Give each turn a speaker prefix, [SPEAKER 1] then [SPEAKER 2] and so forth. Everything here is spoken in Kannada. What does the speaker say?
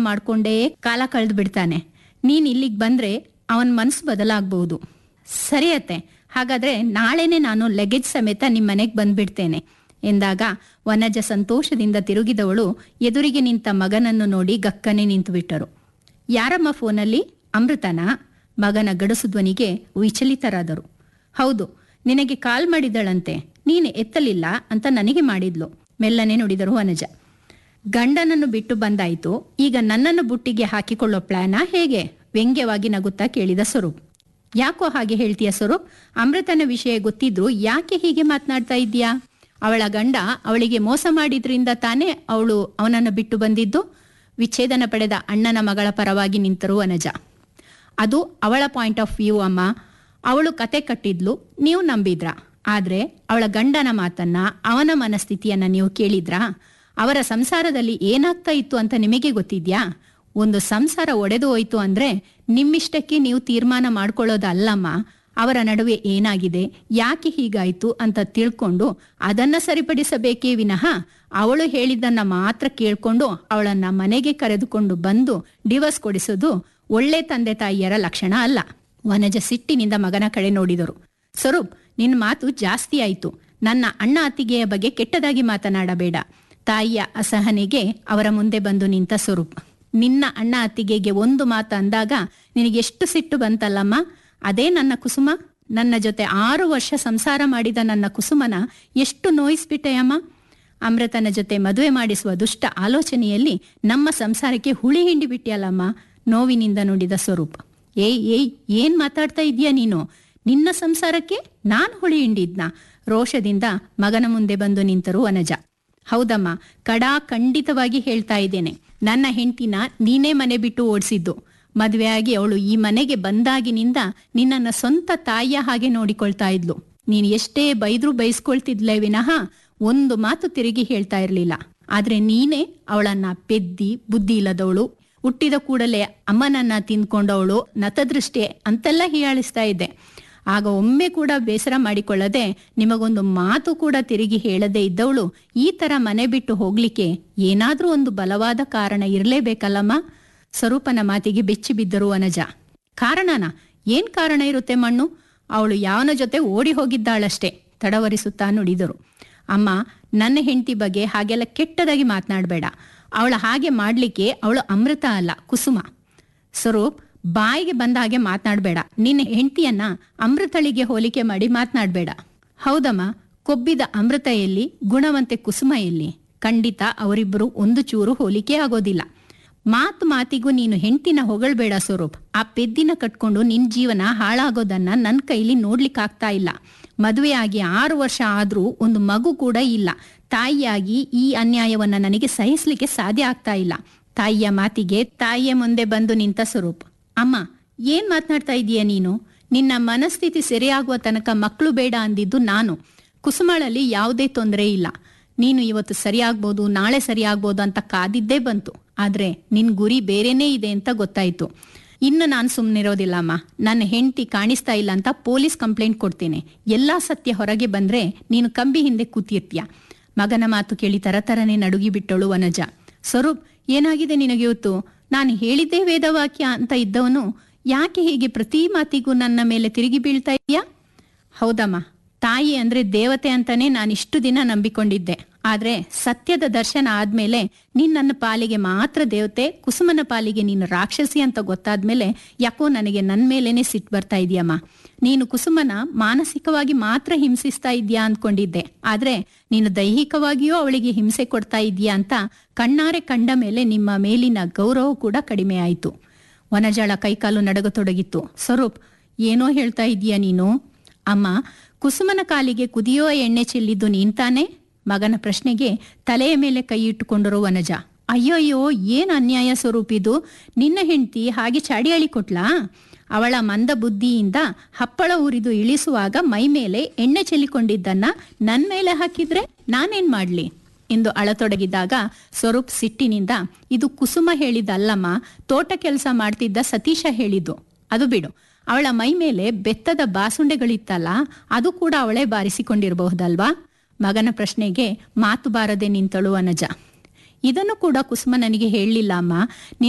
[SPEAKER 1] ಮಾಡ್ಕೊಂಡೇ ಕಾಲ ಕಳೆದು ಬಿಡ್ತಾನೆ ನೀನ್ ಇಲ್ಲಿಗೆ ಬಂದ್ರೆ ಅವನ ಮನಸ್ಸು ಬದಲಾಗಬಹುದು ಸರಿ ಅತ್ತೆ ಹಾಗಾದ್ರೆ ನಾಳೆನೆ ನಾನು ಲಗೇಜ್ ಸಮೇತ ನಿಮ್ಮ ಮನೆಗೆ ಬಂದ್ಬಿಡ್ತೇನೆ ಎಂದಾಗ ವನಜ ಸಂತೋಷದಿಂದ ತಿರುಗಿದವಳು ಎದುರಿಗೆ ನಿಂತ ಮಗನನ್ನು ನೋಡಿ ಗಕ್ಕನೆ ನಿಂತು ಬಿಟ್ಟರು ಯಾರಮ್ಮ ಫೋನಲ್ಲಿ ಅಮೃತನ ಮಗನ ಗಡಸು ಧ್ವನಿಗೆ ವಿಚಲಿತರಾದರು ಹೌದು ನಿನಗೆ ಕಾಲ್ ಮಾಡಿದಳಂತೆ ನೀನು ಎತ್ತಲಿಲ್ಲ ಅಂತ ನನಗೆ ಮಾಡಿದ್ಲು ಮೆಲ್ಲನೆ ನುಡಿದರು ವನಜ ಗಂಡನನ್ನು ಬಿಟ್ಟು ಬಂದಾಯ್ತು ಈಗ ನನ್ನನ್ನು ಬುಟ್ಟಿಗೆ ಹಾಕಿಕೊಳ್ಳೋ ಪ್ಲಾನಾ ಹೇಗೆ ವ್ಯಂಗ್ಯವಾಗಿ ನಗುತ್ತಾ ಕೇಳಿದ ಸ್ವರೂಪ್ ಯಾಕೋ ಹಾಗೆ ಹೇಳ್ತೀಯ ಸ್ವರೂಪ್ ಅಮೃತನ ವಿಷಯ ಗೊತ್ತಿದ್ರು ಯಾಕೆ ಹೀಗೆ ಮಾತನಾಡ್ತಾ ಇದ್ದೀಯಾ ಅವಳ ಗಂಡ ಅವಳಿಗೆ ಮೋಸ ಮಾಡಿದ್ರಿಂದ ತಾನೇ ಅವಳು ಅವನನ್ನು ಬಿಟ್ಟು ಬಂದಿದ್ದು ವಿಚ್ಛೇದನ ಪಡೆದ ಅಣ್ಣನ ಮಗಳ ಪರವಾಗಿ ನಿಂತರು ವನಜ ಅದು ಅವಳ ಪಾಯಿಂಟ್ ಆಫ್ ವ್ಯೂ ಅಮ್ಮ ಅವಳು ಕತೆ ಕಟ್ಟಿದ್ಲು ನೀವು ನಂಬಿದ್ರ ಆದ್ರೆ ಅವಳ ಗಂಡನ ಮಾತನ್ನ ಅವನ ಮನಸ್ಥಿತಿಯನ್ನ ನೀವು ಕೇಳಿದ್ರಾ ಅವರ ಸಂಸಾರದಲ್ಲಿ ಏನಾಗ್ತಾ ಇತ್ತು ಅಂತ ನಿಮಗೆ ಗೊತ್ತಿದ್ಯಾ ಒಂದು ಸಂಸಾರ ಒಡೆದು ಹೋಯ್ತು ಅಂದ್ರೆ ನಿಮ್ಮಿಷ್ಟಕ್ಕೆ ನೀವು ತೀರ್ಮಾನ ಮಾಡ್ಕೊಳ್ಳೋದಲ್ಲಮ್ಮ ಅವರ ನಡುವೆ ಏನಾಗಿದೆ ಯಾಕೆ ಹೀಗಾಯ್ತು ಅಂತ ತಿಳ್ಕೊಂಡು ಅದನ್ನ ಸರಿಪಡಿಸಬೇಕೇ ವಿನಃ ಅವಳು ಹೇಳಿದ್ದನ್ನ ಮಾತ್ರ ಕೇಳ್ಕೊಂಡು ಅವಳನ್ನ ಮನೆಗೆ ಕರೆದುಕೊಂಡು ಬಂದು ಡಿವರ್ಸ್ ಕೊಡಿಸೋದು ಒಳ್ಳೆ ತಂದೆ ತಾಯಿಯರ ಲಕ್ಷಣ ಅಲ್ಲ ವನಜ ಸಿಟ್ಟಿನಿಂದ ಮಗನ ಕಡೆ ನೋಡಿದರು ಸ್ವರೂಪ್ ನಿನ್ನ ಮಾತು ಜಾಸ್ತಿ ಆಯ್ತು ನನ್ನ ಅಣ್ಣ ಅತ್ತಿಗೆಯ ಬಗ್ಗೆ ಕೆಟ್ಟದಾಗಿ ಮಾತನಾಡಬೇಡ ತಾಯಿಯ ಅಸಹನೆಗೆ ಅವರ ಮುಂದೆ ಬಂದು ನಿಂತ ಸ್ವರೂಪ್ ನಿನ್ನ ಅಣ್ಣ ಅತ್ತಿಗೆಗೆ ಒಂದು ಮಾತು ಅಂದಾಗ ನಿನಗೆಷ್ಟು ಸಿಟ್ಟು ಬಂತಲ್ಲಮ್ಮ ಅದೇ ನನ್ನ ಕುಸುಮ ನನ್ನ ಜೊತೆ ಆರು ವರ್ಷ ಸಂಸಾರ ಮಾಡಿದ ನನ್ನ ಕುಸುಮನ ಎಷ್ಟು ನೋಯಿಸ್ಬಿಟ್ಟೆಯಮ್ಮ ಅಮೃತನ ಜೊತೆ ಮದುವೆ ಮಾಡಿಸುವ ದುಷ್ಟ ಆಲೋಚನೆಯಲ್ಲಿ ನಮ್ಮ ಸಂಸಾರಕ್ಕೆ ಹುಳಿ ಹಿಂಡಿ ಬಿಟ್ಟಿಯಲ್ಲಮ್ಮ ನೋವಿನಿಂದ ನುಡಿದ ಸ್ವರೂಪ ಏಯ್ ಏಯ್ ಏನ್ ಮಾತಾಡ್ತಾ ಇದೀಯ ನೀನು ನಿನ್ನ ಸಂಸಾರಕ್ಕೆ ನಾನ್ ಹುಳಿ ಹಿಂಡಿದ್ನ ರೋಷದಿಂದ ಮಗನ ಮುಂದೆ ಬಂದು ನಿಂತರು ವನಜ ಹೌದಮ್ಮ ಕಡಾ ಖಂಡಿತವಾಗಿ ಹೇಳ್ತಾ ಇದ್ದೇನೆ ನನ್ನ ಹೆಂಡತಿನ ನೀನೇ ಮನೆ ಬಿಟ್ಟು ಓಡಿಸಿದ್ದು ಮದುವೆಯಾಗಿ ಅವಳು ಈ ಮನೆಗೆ ಬಂದಾಗಿನಿಂದ ನಿನ್ನನ್ನ ಸ್ವಂತ ತಾಯಿಯ ಹಾಗೆ ನೋಡಿಕೊಳ್ತಾ ಇದ್ಲು ನೀನ್ ಎಷ್ಟೇ ಬೈದ್ರು ಬೈಸ್ಕೊಳ್ತಿದ್ಲೇ ವಿನಃ ಒಂದು ಮಾತು ತಿರುಗಿ ಹೇಳ್ತಾ ಇರ್ಲಿಲ್ಲ ಆದ್ರೆ ನೀನೇ ಅವಳನ್ನ ಪೆದ್ದಿ ಬುದ್ಧಿ ಇಲ್ಲದವಳು ಹುಟ್ಟಿದ ಕೂಡಲೇ ಅಮ್ಮನನ್ನ ತಿಂದ್ಕೊಂಡವಳು ನತದೃಷ್ಟಿ ಅಂತೆಲ್ಲ ಹೀಯಾಳಿಸ್ತಾ ಇದ್ದೆ ಆಗ ಒಮ್ಮೆ ಕೂಡ ಬೇಸರ ಮಾಡಿಕೊಳ್ಳದೆ ನಿಮಗೊಂದು ಮಾತು ಕೂಡ ತಿರುಗಿ ಹೇಳದೆ ಇದ್ದವಳು ಈ ತರ ಮನೆ ಬಿಟ್ಟು ಹೋಗ್ಲಿಕ್ಕೆ ಏನಾದ್ರೂ ಒಂದು ಬಲವಾದ ಕಾರಣ ಇರಲೇಬೇಕಲ್ಲಮ್ಮ ಸ್ವರೂಪನ ಮಾತಿಗೆ ಬೆಚ್ಚಿ ಬಿದ್ದರು ವನಜ ಕಾರಣನ ಏನ್ ಕಾರಣ ಇರುತ್ತೆ ಮಣ್ಣು ಅವಳು ಯಾವನ ಜೊತೆ ಓಡಿ ಹೋಗಿದ್ದಾಳಷ್ಟೇ ತಡವರಿಸುತ್ತಾ ನುಡಿದರು ಅಮ್ಮ ನನ್ನ ಹೆಂಡತಿ ಬಗ್ಗೆ ಹಾಗೆಲ್ಲ ಕೆಟ್ಟದಾಗಿ ಮಾತನಾಡಬೇಡ ಅವಳ ಹಾಗೆ ಮಾಡ್ಲಿಕ್ಕೆ ಅವಳು ಅಮೃತ ಅಲ್ಲ ಕುಸುಮ ಸ್ವರೂಪ್ ಬಾಯಿಗೆ ಬಂದ ಹಾಗೆ ಮಾತನಾಡಬೇಡ ನಿನ್ನ ಹೆಂಡತಿಯನ್ನ ಅಮೃತಳಿಗೆ ಹೋಲಿಕೆ ಮಾಡಿ ಮಾತನಾಡಬೇಡ ಹೌದಮ್ಮ ಕೊಬ್ಬಿದ ಅಮೃತ ಎಲ್ಲಿ ಗುಣವಂತೆ ಕುಸುಮ ಎಲ್ಲಿ ಖಂಡಿತ ಅವರಿಬ್ಬರು ಒಂದು ಚೂರು ಹೋಲಿಕೆ ಆಗೋದಿಲ್ಲ ಮಾತು ಮಾತಿಗೂ ನೀನು ಹೆಂಡತಿನ ಹೊಗಳ್ಬೇಡ ಸ್ವರೂಪ್ ಆ ಪೆದ್ದಿನ ಕಟ್ಕೊಂಡು ನಿನ್ ಜೀವನ ಹಾಳಾಗೋದನ್ನ ನನ್ನ ಕೈಲಿ ನೋಡ್ಲಿಕ್ಕಾಗ್ತಾ ಇಲ್ಲ ಮದುವೆಯಾಗಿ ಆರು ವರ್ಷ ಆದ್ರೂ ಒಂದು ಮಗು ಕೂಡ ಇಲ್ಲ ತಾಯಿಯಾಗಿ ಈ ಅನ್ಯಾಯವನ್ನ ನನಗೆ ಸಹಿಸ್ಲಿಕ್ಕೆ ಸಾಧ್ಯ ಆಗ್ತಾ ಇಲ್ಲ ತಾಯಿಯ ಮಾತಿಗೆ ತಾಯಿಯ ಮುಂದೆ ಬಂದು ನಿಂತ ಸ್ವರೂಪ್ ಅಮ್ಮ ಏನ್ ಮಾತನಾಡ್ತಾ ಇದೀಯ ನೀನು ನಿನ್ನ ಮನಸ್ಥಿತಿ ಸರಿಯಾಗುವ ತನಕ ಮಕ್ಕಳು ಬೇಡ ಅಂದಿದ್ದು ನಾನು ಕುಸುಮಳಲ್ಲಿ ಯಾವುದೇ ತೊಂದರೆ ಇಲ್ಲ ನೀನು ಇವತ್ತು ಸರಿಯಾಗ್ಬೋದು ನಾಳೆ ಸರಿಯಾಗ್ಬೋದು ಅಂತ ಕಾದಿದ್ದೇ ಬಂತು ಆದ್ರೆ ನಿನ್ ಗುರಿ ಬೇರೆನೇ ಇದೆ ಅಂತ ಗೊತ್ತಾಯ್ತು ಇನ್ನು ನಾನು ಸುಮ್ಮನಿರೋದಿಲ್ಲ ಅಮ್ಮ ನನ್ನ ಹೆಂಡತಿ ಕಾಣಿಸ್ತಾ ಇಲ್ಲ ಅಂತ ಪೊಲೀಸ್ ಕಂಪ್ಲೇಂಟ್ ಕೊಡ್ತೇನೆ ಎಲ್ಲಾ ಸತ್ಯ ಹೊರಗೆ ಬಂದ್ರೆ ನೀನು ಕಂಬಿ ಹಿಂದೆ ಕೂತಿರ್ತೀಯ ಮಗನ ಮಾತು ಕೇಳಿ ತರತರನೆ ನಡುಗಿ ಬಿಟ್ಟಳು ವನಜ ಸ್ವರೂಪ್ ಏನಾಗಿದೆ ನಿನಗೆ ಇವತ್ತು ನಾನು ಹೇಳಿದ್ದೇ ವೇದವಾಕ್ಯ ಅಂತ ಇದ್ದವನು ಯಾಕೆ ಹೀಗೆ ಪ್ರತಿ ಮಾತಿಗೂ ನನ್ನ ಮೇಲೆ ತಿರುಗಿ ಬೀಳ್ತಾ ಇದೆಯಾ ಹೌದಮ್ಮ ತಾಯಿ ಅಂದ್ರೆ ದೇವತೆ ಅಂತಾನೆ ನಾನು ಇಷ್ಟು ದಿನ ನಂಬಿಕೊಂಡಿದ್ದೆ ಆದ್ರೆ ಸತ್ಯದ ದರ್ಶನ ಆದ್ಮೇಲೆ ನೀನ್ ನನ್ನ ಪಾಲಿಗೆ ಮಾತ್ರ ದೇವತೆ ಕುಸುಮನ ಪಾಲಿಗೆ ನೀನು ರಾಕ್ಷಸಿ ಅಂತ ಗೊತ್ತಾದ್ಮೇಲೆ ಯಾಕೋ ನನಗೆ ನನ್ ಮೇಲೇನೆ ಸಿಟ್ಟು ಬರ್ತಾ ಇದೆಯಮ್ಮ ನೀನು ಕುಸುಮನ ಮಾನಸಿಕವಾಗಿ ಮಾತ್ರ ಹಿಂಸಿಸ್ತಾ ಇದ್ಯಾ ಅಂದ್ಕೊಂಡಿದ್ದೆ ಆದ್ರೆ ನೀನು ದೈಹಿಕವಾಗಿಯೂ ಅವಳಿಗೆ ಹಿಂಸೆ ಕೊಡ್ತಾ ಇದೀಯಾ ಅಂತ ಕಣ್ಣಾರೆ ಕಂಡ ಮೇಲೆ ನಿಮ್ಮ ಮೇಲಿನ ಗೌರವ ಕೂಡ ಕಡಿಮೆ ಆಯ್ತು ವನಜಾಳ ಕೈಕಾಲು ನಡಗತೊಡಗಿತ್ತು ಸ್ವರೂಪ್ ಏನೋ ಹೇಳ್ತಾ ಇದೀಯ ನೀನು ಅಮ್ಮ ಕುಸುಮನ ಕಾಲಿಗೆ ಕುದಿಯುವ ಎಣ್ಣೆ ಚೆಲ್ಲಿದ್ದು ನೀನ್ ತಾನೇ ಮಗನ ಪ್ರಶ್ನೆಗೆ ತಲೆಯ ಮೇಲೆ ಕೈ ಇಟ್ಟುಕೊಂಡರು ವನಜ ಅಯ್ಯೋ ಅಯ್ಯೋ ಏನ್ ಅನ್ಯಾಯ ಸ್ವರೂಪಿದು ನಿನ್ನ ಹೆಂಡತಿ ಹಾಗೆ ಚಾಡಿಯಾಳಿ ಕೊಟ್ಲಾ ಅವಳ ಮಂದ ಬುದ್ಧಿಯಿಂದ ಹಪ್ಪಳ ಉರಿದು ಇಳಿಸುವಾಗ ಮೈ ಮೇಲೆ ಎಣ್ಣೆ ಚೆಲ್ಲಿಕೊಂಡಿದ್ದನ್ನ ನನ್ ಮೇಲೆ ಹಾಕಿದ್ರೆ ನಾನೇನ್ ಮಾಡ್ಲಿ ಎಂದು ಅಳತೊಡಗಿದಾಗ ಸ್ವರೂಪ್ ಸಿಟ್ಟಿನಿಂದ ಇದು ಕುಸುಮ ಹೇಳಿದ್ದಲ್ಲಮ್ಮ ತೋಟ ಕೆಲಸ ಮಾಡ್ತಿದ್ದ ಸತೀಶ ಹೇಳಿದ್ದು ಅದು ಬಿಡು ಅವಳ ಮೈ ಮೇಲೆ ಬೆತ್ತದ ಬಾಸುಂಡೆಗಳಿತ್ತಲ್ಲ ಅದು ಕೂಡ ಅವಳೇ ಬಾರಿಸಿಕೊಂಡಿರಬಹುದಲ್ವಾ ಮಗನ ಪ್ರಶ್ನೆಗೆ ಮಾತು ಬಾರದೆ ನಿಂತಳು ಅನಜ ಇದನ್ನು ಕೂಡ ಕುಸುಮ ನನಗೆ ಹೇಳಲಿಲ್ಲ ಅಮ್ಮ